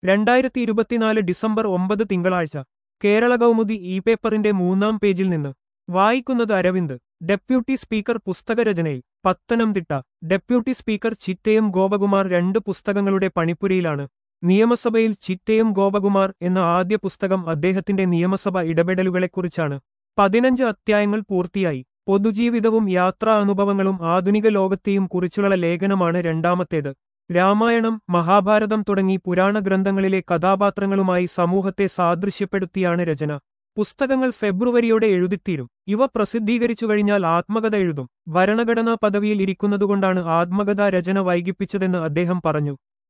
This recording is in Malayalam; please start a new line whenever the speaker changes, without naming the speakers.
രണ്ടായിരത്തി ഇരുപത്തിനാല് ഡിസംബർ ഒമ്പത് തിങ്കളാഴ്ച കേരള കൗമുദി ഇ പേപ്പറിന്റെ മൂന്നാം പേജിൽ നിന്ന് വായിക്കുന്നത് അരവിന്ദ് ഡെപ്യൂട്ടി സ്പീക്കർ പുസ്തകരചനയിൽ പത്തനംതിട്ട ഡെപ്യൂട്ടി സ്പീക്കർ ചിറ്റയം ഗോപകുമാർ രണ്ട് പുസ്തകങ്ങളുടെ പണിപ്പുരയിലാണ് നിയമസഭയിൽ ചിറ്റയം ഗോപകുമാർ എന്ന ആദ്യ പുസ്തകം അദ്ദേഹത്തിന്റെ നിയമസഭ ഇടപെടലുകളെക്കുറിച്ചാണ് പതിനഞ്ച് അധ്യായങ്ങൾ പൂർത്തിയായി പൊതുജീവിതവും യാത്രാ അനുഭവങ്ങളും ആധുനിക ലോകത്തെയും കുറിച്ചുള്ള ലേഖനമാണ് രണ്ടാമത്തേത് രാമായണം മഹാഭാരതം തുടങ്ങി പുരാണ ഗ്രന്ഥങ്ങളിലെ കഥാപാത്രങ്ങളുമായി സമൂഹത്തെ സാദൃശ്യപ്പെടുത്തിയാണ് രചന പുസ്തകങ്ങൾ ഫെബ്രുവരിയോടെ എഴുതിത്തീരും ഇവ പ്രസിദ്ധീകരിച്ചു കഴിഞ്ഞാൽ ആത്മകഥ എഴുതും ഭരണഘടനാ പദവിയിൽ ഇരിക്കുന്നതുകൊണ്ടാണ് ആത്മകഥാ രചന വൈകിപ്പിച്ചതെന്ന് അദ്ദേഹം പറഞ്ഞു